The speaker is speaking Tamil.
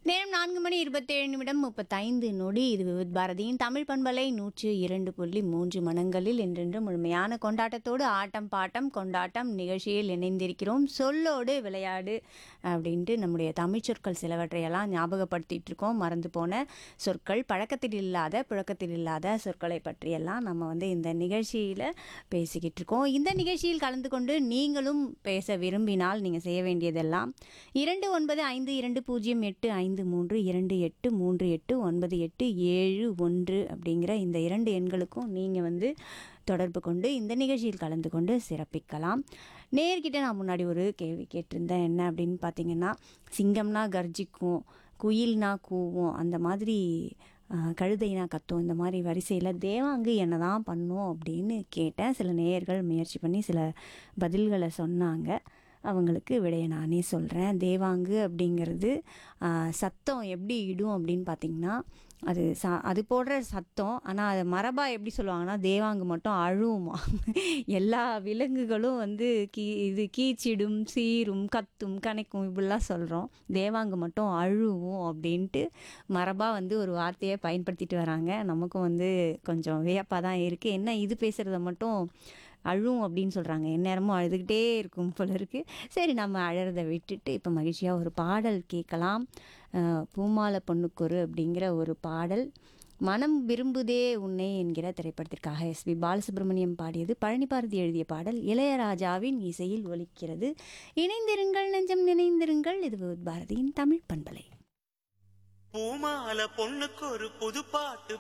நேரம் நான்கு மணி இருபத்தேழு நிமிடம் முப்பத்தைந்து நொடி இது விவித் பாரதியின் தமிழ் பண்பலை நூற்று இரண்டு புள்ளி மூன்று மனங்களில் என்றென்று முழுமையான கொண்டாட்டத்தோடு ஆட்டம் பாட்டம் கொண்டாட்டம் நிகழ்ச்சியில் இணைந்திருக்கிறோம் சொல்லோடு விளையாடு அப்படின்ட்டு நம்முடைய தமிழ் சொற்கள் சிலவற்றையெல்லாம் ஞாபகப்படுத்திட்டு இருக்கோம் மறந்து போன சொற்கள் பழக்கத்தில் இல்லாத புழக்கத்தில் இல்லாத சொற்களை பற்றியெல்லாம் நம்ம வந்து இந்த நிகழ்ச்சியில் பேசிக்கிட்டு இருக்கோம் இந்த நிகழ்ச்சியில் கலந்து கொண்டு நீங்களும் பேச விரும்பினால் நீங்கள் செய்ய வேண்டியதெல்லாம் இரண்டு ஒன்பது ஐந்து இரண்டு பூஜ்ஜியம் எட்டு ஐந்து மூன்று இரண்டு எட்டு மூன்று எட்டு ஒன்பது எட்டு ஏழு ஒன்று அப்படிங்கிற இந்த இரண்டு எண்களுக்கும் நீங்கள் வந்து தொடர்பு கொண்டு இந்த நிகழ்ச்சியில் கலந்து கொண்டு சிறப்பிக்கலாம் நேர்கிட்ட நான் முன்னாடி ஒரு கேள்வி கேட்டிருந்தேன் என்ன அப்படின்னு பார்த்தீங்கன்னா சிங்கம்னா கர்ஜிக்கும் குயில்னா கூவும் அந்த மாதிரி ஆஹ், கழுதைனா கத்தும் இந்த மாதிரி வரிசையில் தேவாங்கு என்ன தான் பண்ணும் அப்படின்னு கேட்டேன் சில நேயர்கள் முயற்சி பண்ணி சில பதில்களை சொன்னாங்க அவங்களுக்கு விடையை நானே சொல்கிறேன் தேவாங்கு அப்படிங்கிறது ஆஹ், சத்தம் எப்படி இடும் அப்படின்னு பார்த்தீங்கன்னா அது ச அது போடுற சத்தம் ஆனால் அது மரபாக எப்படி சொல்லுவாங்கன்னா தேவாங்கு மட்டும் அழுவுமா எல்லா விலங்குகளும் வந்து கீ இது கீச்சிடும் சீரும் கத்தும் கனைக்கும் இப்படிலாம் சொல்கிறோம் தேவாங்கு மட்டும் அழுவும் அப்படின்ட்டு மரபாக வந்து ஒரு வார்த்தையை பயன்படுத்திட்டு வராங்க நமக்கும் வந்து கொஞ்சம் வியப்பாக தான் இருக்குது என்ன இது பேசுகிறத மட்டும் அழுவும் அப்படின்னு சொல்கிறாங்க எந்நேரமும் அழுதுகிட்டே இருக்கும் போல இருக்குது சரி நம்ம அழறதை விட்டுட்டு இப்போ மகிழ்ச்சியாக ஒரு பாடல் கேட்கலாம் அஹ், பூமாலை பொண்ணுக்கொரு அப்படிங்கிற ஒரு பாடல் மனம் விரும்புதே உன்னை என்கிற திரைப்படத்திற்காக எஸ்பி பாலசுப்ரமணியம் பாடியது பழனி பாரதி எழுதிய பாடல் இளையராஜாவின் இசையில் ஒலிக்கிறது இணைந்திருங்கள் நெஞ்சம் நினைந்திருங்கள் இது பாரதியின் தமிழ் பண்பலை பூமால பொண்ணுக்கு ஒரு புது பாட்டு